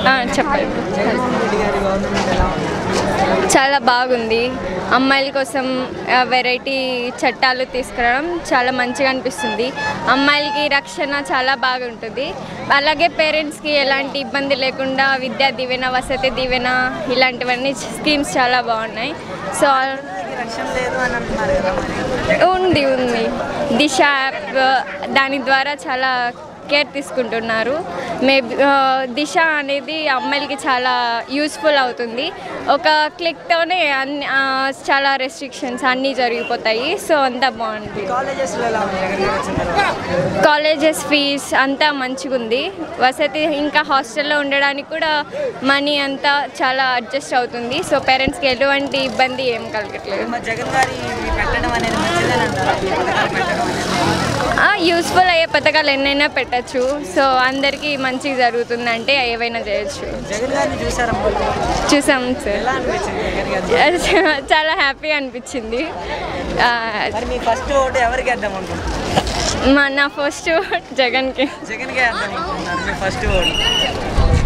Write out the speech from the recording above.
ఆ, చెప్పండి జగన్మోహన్ రెడ్డి గారి గవర్నమెంట్ ఎలా ఉంది చాలా బాగుంది అమ్మాయిల కోసం వెరైటీ చట్టాలు తీసుకురావడం చాలా మంచిగా అనిపిస్తుంది అమ్మాయిలకి రక్షణ చాలా బాగుంటుంది అలాగే పేరెంట్స్కి ఎలాంటి ఇబ్బంది లేకుండా విద్యా దీవెన వసతి దీవెన ఇలాంటివన్నీ స్కీమ్స్ చాలా బాగున్నాయి సో ఈ రక్షణ లేదు అని అంటున్నారు కదా మరి ఉంది ఉంది దిశ యాప్ దాని ద్వారా చాలా కేర్ తీసుకుంటున్నారు మే దిశ అనేది అమ్మాయిలకి చాలా యూస్ఫుల్ అవుతుంది ఒక క్లిక్తోనే అన్ని ఆ, చాలా రెస్ట్రిక్షన్స్ అన్నీ జరిగిపోతాయి సో అంతా బాగుంది కాలేజెస్లో ఎలా ఉంది జగన్ గారు వచ్చిన తర్వాత కాలేజెస్ ఫీజ్ అంతా మంచిగా ఉంది వసతి ఇంకా హాస్టల్లో ఉండడానికి కూడా మనీ అంతా చాలా అడ్జస్ట్ అవుతుంది సో పేరెంట్స్కి ఎటువంటి ఇబ్బంది ఏం కలగట్లేదు మరి జగన్ గారి ఇవి పెట్టడం అనేది మంచిదని అంటారా ఈ పథకాలు పెట్టడం అనేది యూస్ఫుల్ అయ్యే పథకాలు ఎన్నైనా పెట్టచ్చు సో అందరికీ మంచిగా జరుగుతుందంటే ఏవైనా చేయొచ్చు జగన్ గారిని చూసారా మరి? చూసాం సార్ ఎలా అనిపించింది జగన్ గారు చాలా హ్యాపీగా అనిపించింది ఆ, మరి మీ ఫస్ట్ ఓటు ఎవరికి వేద్దాం అనుకుంటున్నారు మా నా ఫస్ట్ జగన్కి జగన్కే వేద్దాం అనుకుంటున్నారు మీ ఫస్ట్ ఓటు